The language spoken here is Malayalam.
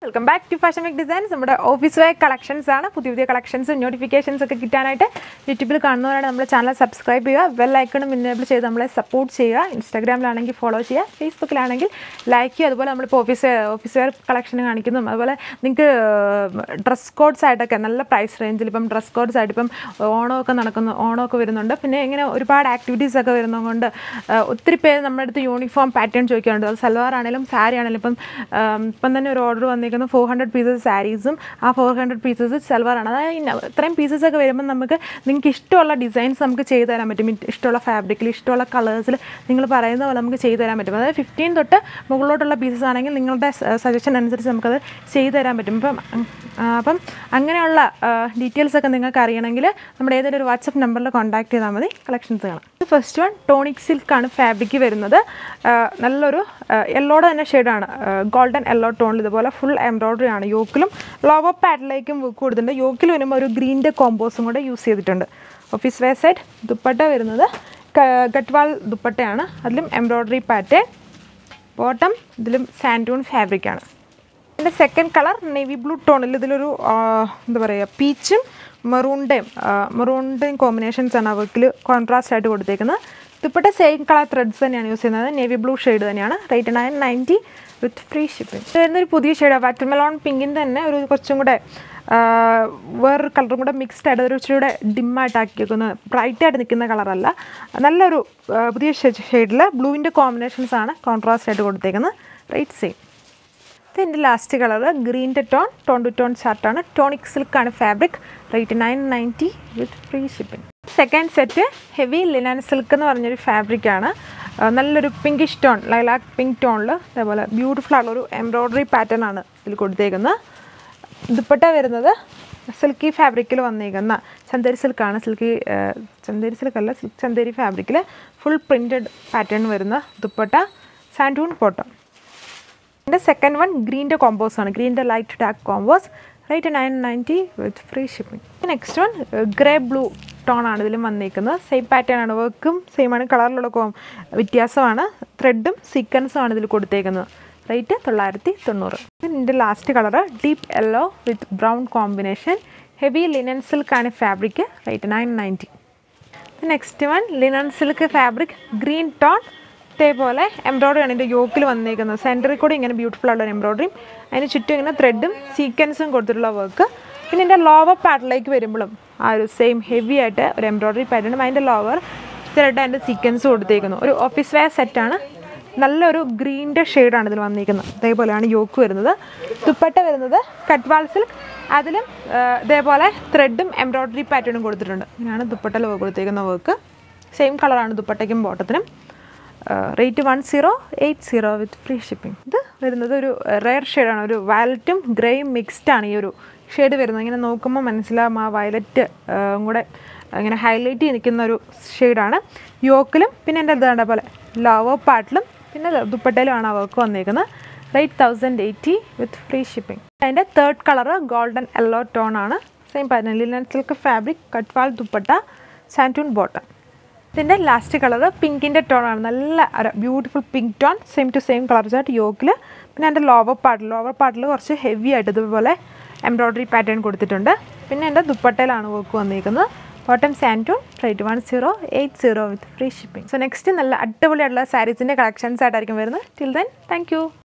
welcome back to Fashion Make Designs നമ്മുടെ ഓഫീസ് വെയർ കളക്ഷൻസ് ആണ് പുതിയ പുതിയ കളക്ഷൻസ് നോട്ടിഫിക്കേഷൻസ് ഒക്കെ കിട്ടാനായിട്ട് യൂട്യൂബിൽ കാണുന്നവരാണ് നമ്മുടെ ചാനൽ സബ്സ്ക്രൈബ് ചെയ്യുക ബെൽ ഐക്കണും ഇന്നേബിൾ ചെയ്ത് നമ്മളെ സപ്പോർട്ട് ചെയ്യുക ഇൻസ്റ്റാഗ്രാമിലാണെങ്കിൽ ഫോളോ ചെയ്യുക ഫേസ്ബുക്കിലാണെങ്കിൽ ലൈക്ക് ചെയ്യുക അതുപോലെ നമ്മളിപ്പോൾ ഓഫീസ് ഓഫീസ് വെയർ കളക്ഷൻ കാണിക്കുന്നു അതുപോലെ നിങ്ങൾക്ക് ഡ്രസ് കോഡ്സ് ആയിട്ടൊക്കെ നല്ല പ്രൈസ് റേഞ്ചിൽ ഇപ്പം ഡ്രസ് കോഡ്സ് ആയിട്ട് ഇപ്പം ഓണമൊക്കെ നടക്കുന്നു ഓണമൊക്കെ വരുന്നുണ്ട് പിന്നെ ഇങ്ങനെ ഒരുപാട് ആക്ടിവിറ്റീസ് ഒക്കെ വരുന്നതുകൊണ്ട് ആ, ഒത്തിരി പേര് നമ്മുടെ അടുത്ത് യൂണിഫോം പാറ്റേൺ ചോദിക്കാറുണ്ട് അത് സൽവാർ ആണെങ്കിലും സാരി ആണെങ്കിലും ഇപ്പം ആം, ഇപ്പം തന്നെ ഒരു ഓർഡർ വന്നിരിക്കുന്നത് ഫോർ ഹൺഡ്രഡ് പീസസ് സാരീസും ആ ഫോർ ഹൺഡ്രഡ് പീസസ് സൽവാറാണ് അതായത് ഇന്ന ഇത്രയും പീസസ് ഒക്കെ വരുമ്പോൾ നമുക്ക് നിങ്ങൾക്ക് ഇഷ്ടമുള്ള ഡിസൈൻസ് നമുക്ക് ചെയ്തു തരാൻ പറ്റും ഇ- ഇഷ്ടമുള്ള ഫാബ്രിക്കിൽ ഇഷ്ടമുള്ള കളേഴ്സിൽ നിങ്ങൾ പറയുന്ന പോലെ നമുക്ക് ചെയ്തു തരാൻ പറ്റും അതായത് ഫിഫ്റ്റീൻ തൊട്ട് മുകളിലോട്ടുള്ള പീസസ് ആണെങ്കിൽ നിങ്ങളുടെ സജഷൻ അനുസരിച്ച് നമുക്കത് ചെയ്തു തരാൻ പറ്റും ഇപ്പം ഉം, ആ, അപ്പം അങ്ങനെയുള്ള ഡീറ്റെയിൽസ് ഒക്കെ നിങ്ങൾക്ക് അറിയണമെങ്കിൽ നമ്മുടെ ഏതെങ്കിലും ഒരു വാട്സപ്പ് നമ്പറിൽ കോൺടാക്ട് ചെയ്താൽ മതി കളക്ഷൻസ് കാണാം ഫസ്റ്റ് വൺ ടോണിക് സിൽക്കാണ് ഫാബ്രിക് വരുന്നത് ആ, നല്ലൊരു യെല്ലോടെ തന്നെ ഷെയ്ഡാണ് ഗോൾഡൻ യെല്ലോ ടോണിൽ ഇതുപോലെ ഫുൾ എംബ്രോയ്ഡറി ആണ് യോക്കിലും ലോവർ പാഡിലേക്കും വർക്ക് കൊടുത്തിട്ടുണ്ട് യോക്കിൽ വരുമ്പോൾ ഒരു ഗ്രീൻ്റെ കോമ്പോസും കൂടെ യൂസ് ചെയ്തിട്ടുണ്ട് ഓഫീസ് വെയർ സൈഡ് ദുപ്പട്ട വരുന്നത് ക- ഗട്ട്വാൾ ദുപ്പട്ടയാണ് അതിലും എംബ്രോയ്ഡറി പാറ്റേൺ ബോട്ടം ഇതിലും സാൻഡൂൺ ഫാബ്രിക്കാണ് ഇതിൻ്റെ സെക്കൻഡ് കളർ നേവി ബ്ലൂ ടോണിൽ ഇതിലൊരു ആ, എന്താ പറയുക പീച്ചും മെറൂണിൻ്റെയും മെറൂണിൻ്റെയും കോമ്പിനേഷൻസ് ആണ് വർക്കിൽ കോൺട്രാസ്റ്റ് ആയിട്ട് കൊടുത്തേക്കുന്നത് ദുപ്പട്ട സെയിം കളർ ത്രെഡ്സ് തന്നെയാണ് യൂസ് ചെയ്യുന്നത് നേവി ബ്ലൂ ഷെയ്ഡ് തന്നെയാണ് rate nine ninety with free shipping ഇത് വരുന്നൊരു പുതിയ ഷെയ്ഡാണ് വാറ്റർമെലോൺ പിങ്കിൻ്റെ തന്നെ ഒരു കുറച്ചും കൂടെ ആ, വേറൊരു കളറും കൂടെ മിക്സ്ഡ് ആയിട്ട് ഒരു ഇച്ചിരി കൂടെ ഡിമ്മായിട്ട് ആക്കിയേക്കുന്ന ബ്രൈറ്റ് ആയിട്ട് നിൽക്കുന്ന കളറല്ല നല്ലൊരു ആ, പുതിയ ഷെയ്ഡിൽ ബ്ലൂവിൻ്റെ കോമ്പിനേഷൻസ് ആണ് കോൺട്രാസ്റ്റ് ആയിട്ട് കൊടുത്തേക്കുന്നത് റേറ്റ് സെയിം ഇതിൻ്റെ ലാസ്റ്റ് കളർ ഗ്രീൻ്റെ ടോൺ ടോൺ ടു ടോൺ ചാർട്ടാണ് ടോണിക് സിൽക്കാണ് fabric rate nine ninety with free shipping second set heavy linen silk എന്ന് പറഞ്ഞൊരു ഫാബ്രിക്കാണ് നല്ലൊരു പിങ്കിഷ് ടോൺ ലൈലാക്ക് പിങ്ക് ടോണിൽ അതേപോലെ ബ്യൂട്ടിഫുൾ ആയിട്ടുള്ള ഒരു എംബ്രോയ്ഡറി പാറ്റേൺ ആണ് ഇതിൽ കൊടുത്തേക്കുന്നത് ദുപ്പട്ട വരുന്നത് സിൽക്കി ഫാബ്രിക്കിൽ വന്നിരിക്കുന്ന ചന്തേരി സിൽക്കാണ് സിൽക്കി ചന്തേരി സിൽക്കല്ല സിൽക്ക് ചന്തേരി ഫാബ്രിക്കിൽ ഫുൾ പ്രിൻറ്റഡ് പാറ്റേൺ വരുന്ന ദുപ്പട്ട സാൻഡൂൺ ബോട്ടം എൻ്റെ സെക്കൻഡ് വൺ ഗ്രീൻ്റെ കോമ്പോസ് ആണ് ഗ്രീൻ്റെ light dark combos rate nine ninety with free shipping next one grey blue tone ആണ് ഇതിലും വന്നിരിക്കുന്നത് സെയിം പാറ്റേൺ ആണ് വർക്കും സെയിം ആണ് കളറിലുള്ള കോ വ്യത്യാസമാണ് ത്രെഡും സീക്വൻസും ആണ് ഇതിൽ കൊടുത്തേക്കുന്നത് റേറ്റ് തൊള്ളായിരത്തി തൊണ്ണൂറ് ഇതിൻ്റെ last colour deep yellow with brown combination heavy linen സിൽക്കാണ് fabric rate nine ninety next one linen silk fabric green tone ഇതേപോലെ എംബ്രോയ്ഡറി ആണ് ഇതിൻ്റെ യോക്കിൽ വന്നേക്കുന്നത് സെൻറ്ററിൽ കൂടി ഇങ്ങനെ ബ്യൂട്ടിഫുൾ ആയിട്ടുള്ള എംബ്രോയ്ഡറിയും അതിന് ചുറ്റും ഇങ്ങനെ ത്രെഡും സീക്വൻസും കൊടുത്തിട്ടുള്ള വർക്ക് പിന്നെ ഇതിൻ്റെ ലോവർ പാർട്ടിലേക്ക് വരുമ്പോഴും ആ ഒരു സെയിം ഹെവി ആയിട്ട് ഒരു എംബ്രോയ്ഡറി പാറ്റേണും അതിൻ്റെ ലോവർ ത്രെഡ് അതിൻ്റെ സീക്വൻസ് കൊടുത്തേക്കുന്നു ഒരു ഓഫീസ് വെയർ സെറ്റാണ് നല്ലൊരു ഗ്രീൻ്റെ ഷെയ്ഡാണ് ഇതിൽ വന്നിരിക്കുന്നത് ഇതേപോലെയാണ് യോക്ക് വരുന്നത് ദുപ്പട്ട വരുന്നത് കട്ട്വാൾ സിൽക്ക് അതിലും ആ, ഇതേപോലെ ത്രെഡും എംബ്രോയ്ഡറി പാറ്റേണും കൊടുത്തിട്ടുണ്ട് ഇങ്ങനെയാണ് ദുപ്പട്ടയിൽ കൊടുത്തേക്കുന്ന വർക്ക് സെയിം കളറാണ് ദുപ്പട്ടയ്ക്കും ബോട്ടത്തിനും rate one zero eight zero with free shipping ഇത് വരുന്നത് ഒരു റെയർ ഷെയ്ഡാണ് ഒരു വയലറ്റും ഗ്രേയും മിക്സ്ഡ് ആണ് ഈ ഒരു ഷെയ്ഡ് വരുന്നത് ഇങ്ങനെ നോക്കുമ്പോൾ മനസ്സിലാവും ആ വയലറ്റ് കൂടെ ഇങ്ങനെ ഹൈലൈറ്റ് ചെയ്ത് നിൽക്കുന്ന ഒരു ഷെയ്ഡാണ് യോക്കിലും പിന്നെ എൻ്റെ ഇതാണ്ട പോലെ ലോവർ പാർട്ടിലും പിന്നെ ദുപ്പട്ടയിലുമാണ് ആ വർക്ക് വന്നിരിക്കുന്നത് rate thousand eighty with free shipping അതിൻ്റെ third colour golden yellow tone ആണ് same pattern linen silk fabric cutwork dupatta santoon bottom ഇതിൻ്റെ ലാസ്റ്റ് കളർ പിങ്കിൻ്റെ ടോൺ ആണ് നല്ല ഒരു beautiful pink tone same to same colour chart യോക്കിൽ പിന്നെ എൻ്റെ ലോവർ പാർട്ടിൽ ലോവർ പാർട്ടിൽ കുറച്ച് ഹെവി ആയിട്ട് ഇതുപോലെ എംബ്രോയ്ഡറി പാറ്റേൺ കൊടുത്തിട്ടുണ്ട് പിന്നെ എൻ്റെ ദുപ്പട്ടയിലാണ് വർക്ക് വന്നിരിക്കുന്നത് bottom santoon rate one zero eight zero with free shipping so next നല്ല അടിപൊളിയായിട്ടുള്ള സാരീസിൻ്റെ കളക്ഷൻസ് ആയിട്ടായിരിക്കും വരുന്നത് ടിൽ ദെൻ താങ്ക് യു